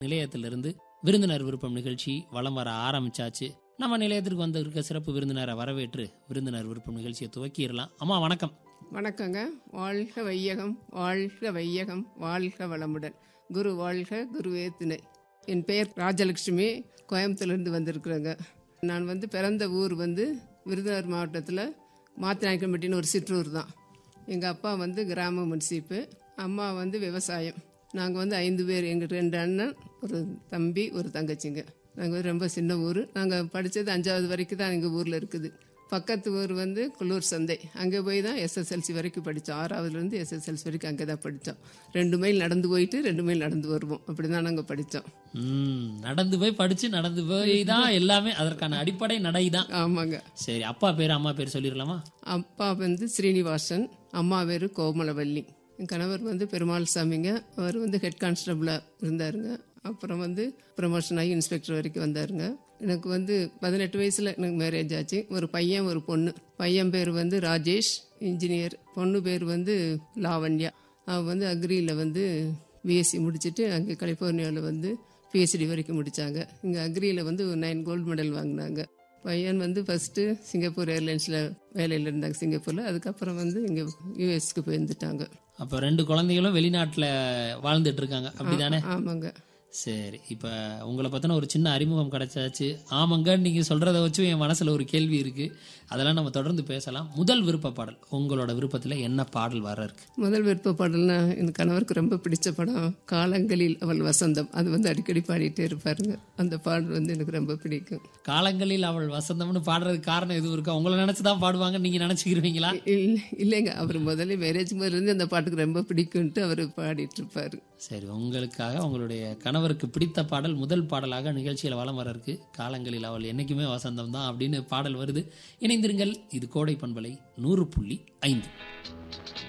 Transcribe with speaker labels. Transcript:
Speaker 1: நிலையத்திலிருந்து விருந்தினர் விருப்பம் நிகழ்ச்சி வலம் வர ஆரம்பிச்சாச்சு நம்ம நிலையத்திற்கு வந்திருக்க சிறப்பு விருந்தினரை வரவேற்று விருந்தினர் விருப்பம் நிகழ்ச்சியை துவக்கிடலாம் அம்மா வணக்கம்
Speaker 2: வணக்கங்க வாழ்க வையகம் வாழ்க வையகம் வாழ்க வளமுடன் குரு வாழ்க குருவே துணை என் பெயர் ராஜலட்சுமி கோயம்புத்தூர்லேருந்து வந்திருக்கிறேங்க நான் வந்து பிறந்த ஊர் வந்து விருதுநகர் மாவட்டத்தில் மாத்திநாயக்கம்பட்டின்னு ஒரு சிற்றூர் தான் எங்கள் அப்பா வந்து கிராம முன்சீப்பு அம்மா வந்து விவசாயம் நாங்கள் வந்து ஐந்து பேர் எங்கள் ரெண்டு அண்ணன் ஒரு தம்பி ஒரு தங்கச்சிங்க நாங்கள் வந்து ரொம்ப சின்ன ஊர் நாங்கள் படித்தது அஞ்சாவது வரைக்கும் தான் எங்கள் ஊரில் இருக்குது பக்கத்து ஊர் வந்து குள்ளூர் சந்தை அங்கே போய் தான் எஸ்எஸ்எல்சி வரைக்கும் படித்தோம் ஆறாவதுலேருந்து எஸ்எஸ்எல்சி வரைக்கும் அங்கே தான் படித்தோம் ரெண்டு மைல் நடந்து போயிட்டு ரெண்டு மைல் நடந்து வருவோம் அப்படி தான் நாங்கள் படித்தோம்
Speaker 1: ம் நடந்து போய் படிச்சு நடந்து போய் தான் எல்லாமே அதற்கான அடிப்படை நடை தான்
Speaker 2: ஆமாங்க
Speaker 1: சரி அப்பா பேர் அம்மா பேர் சொல்லிடலாமா
Speaker 2: அப்பா வந்து ஸ்ரீனிவாசன் அம்மா பேர் கோமலவல்லி என் கணவர் வந்து பெருமாள் சாமிங்க அவர் வந்து ஹெட் கான்ஸ்டபிளாக இருந்தாருங்க அப்புறம் வந்து ப்ரமோஷன் ஆகி இன்ஸ்பெக்டர் வரைக்கும் வந்தாருங்க எனக்கு வந்து பதினெட்டு வயசில் எனக்கு மேரேஜ் ஆச்சு ஒரு பையன் ஒரு பொண்ணு பையன் பேர் வந்து ராஜேஷ் இன்ஜினியர் பொண்ணு பேர் வந்து லாவண்யா அவள் வந்து அக்ரியில் வந்து பிஎஸ்சி முடிச்சுட்டு அங்கே கலிஃபோர்னியாவில் வந்து பிஹெச்டி வரைக்கும் முடித்தாங்க இங்கே அக்ரியில் வந்து நைன் கோல்டு மெடல் வாங்கினாங்க பையன் வந்து ஃபஸ்ட்டு சிங்கப்பூர் ஏர்லைன்ஸில் வேலையில் இருந்தாங்க சிங்கப்பூரில் அதுக்கப்புறம் வந்து இங்கே யூஎஸ்க்கு போயிருந்துட்டாங்க
Speaker 1: அப்போ ரெண்டு குழந்தைகளும் வெளிநாட்டில் வாழ்ந்துட்டு இருக்காங்க அப்படிதானே
Speaker 2: ஆமாங்க
Speaker 1: சரி இப்போ உங்களை பற்றின ஒரு சின்ன அறிமுகம் கிடைச்சாச்சு ஆமாங்கன்னு நீங்கள் சொல்கிறத வச்சு என் மனசில் ஒரு கேள்வி இருக்குது அதெல்லாம் நம்ம தொடர்ந்து பேசலாம் முதல் விருப்ப பாடல் உங்களோட விருப்பத்தில் என்ன பாடல் வர இருக்கு
Speaker 2: முதல் விருப்ப பாடல்னா என் கணவருக்கு ரொம்ப பிடிச்ச படம் காலங்களில் அவள் வசந்தம் அது வந்து அடிக்கடி பாடிட்டே இருப்பாருங்க அந்த பாடல் வந்து எனக்கு ரொம்ப பிடிக்கும்
Speaker 1: காலங்களில் அவள் வசந்தம்னு பாடுறதுக்கு காரணம் எதுவும் இருக்கா உங்களை நினச்சி தான் பாடுவாங்க நீங்கள் நினச்சிக்கிருவீங்களா
Speaker 2: இல்லை இல்லைங்க அவர் முதல்ல மேரேஜ் முதல்லேருந்து அந்த பாட்டுக்கு ரொம்ப பிடிக்கும்ட்டு அவர் பாடிட்டு இருப்பாரு
Speaker 1: சரி உங்களுக்காக உங்களுடைய கணவருக்கு பிடித்த பாடல் முதல் பாடலாக நிகழ்ச்சியில் வலம் வர இருக்கு காலங்களில் அவள் என்னைக்குமே வசந்தம் தான் அப்படின்னு பாடல் வருது இணைந்திருங்கள் இது கோடை பண்பலை நூறு புள்ளி ஐந்து